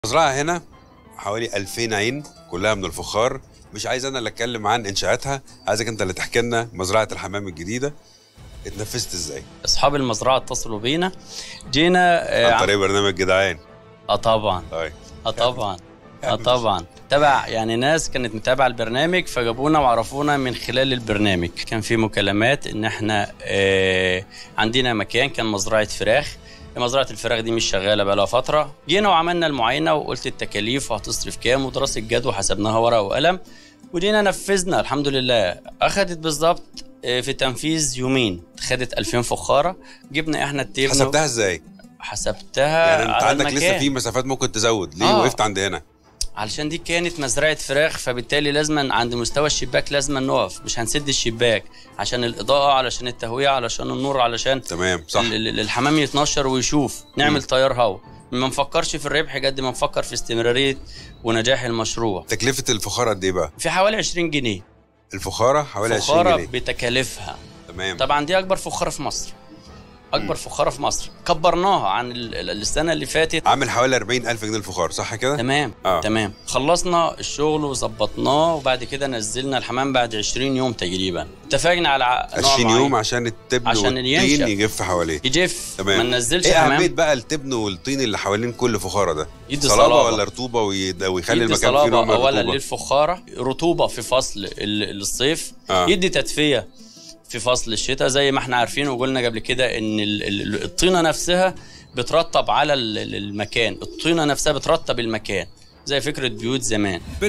المزرعة هنا حوالي 2000 عين كلها من الفخار مش عايز انا اللي اتكلم عن انشاءاتها عايزك انت اللي تحكي لنا مزرعة الحمام الجديدة اتنفذت ازاي اصحاب المزرعه اتصلوا بينا جينا عن اه, طريق برنامج جدعان آه طبعا طيب اه طبعا اه طبعا تبع يعني ناس كانت متابعه البرنامج فجابونا وعرفونا من خلال البرنامج كان في مكالمات ان احنا آه عندنا مكان كان مزرعه فراخ مزرعه الفراخ دي مش شغاله بقى لها فتره جينا وعملنا المعاينه وقلت التكاليف وهتصرف كام ودراسه جدوى حسبناها ورقه وقلم وجينا نفذنا الحمد لله اخذت بالظبط آه، في تنفيذ يومين خدت 2000 فخاره جبنا احنا التيبنو حسبتها ازاي حسبتها يعني انت على عندك المكان. لسه في مسافات ممكن تزود ليه آه. وقفت عند هنا علشان دي كانت مزرعه فراخ فبالتالي لازما عند مستوى الشباك لازما نقف مش هنسد الشباك عشان الاضاءه علشان التهويه علشان النور علشان تمام صح ال- ال- الحمام يتنشر ويشوف نعمل تيار هوا ما نفكرش في الربح قد ما نفكر في استمراريه ونجاح المشروع تكلفة الفخار قد ايه بقى؟ في حوالي 20 جنيه الفخارة حوالي 20 فخاره جنيه بتكاليفها تمام طبعا دي اكبر فخاره في مصر اكبر فخاره في مصر كبرناها عن ال- ال- السنه اللي فاتت عامل حوالي 40000 جنيه الفخار صح كده؟ تمام آه. آه. تمام خلصنا الشغل وظبطناه وبعد كده نزلنا الحمام بعد 20 يوم تقريبا اتفقنا على ع- نوع 20 معين. يوم عشان التبن عشان والطين ينشف. يجف حواليه يجف تمام ما ننزلش ايه اهميه حمام بقى التبن والطين اللي حوالين كل فخاره ده يدي صلابه صلابة. ولا رطوبه ويد- ويخلي يدي المكان فيه نوع صلابه من اولا الرطوبه للفخاره رطوبه في فصل ال- الصيف آه. يدي تدفئه في فصل الشتاء زي ما احنا عارفين وقلنا قبل كده ان ال- ال- الطينه نفسها بترطب على ال- ال- المكان الطينه نفسها بترطب المكان زي فكره بيوت زمان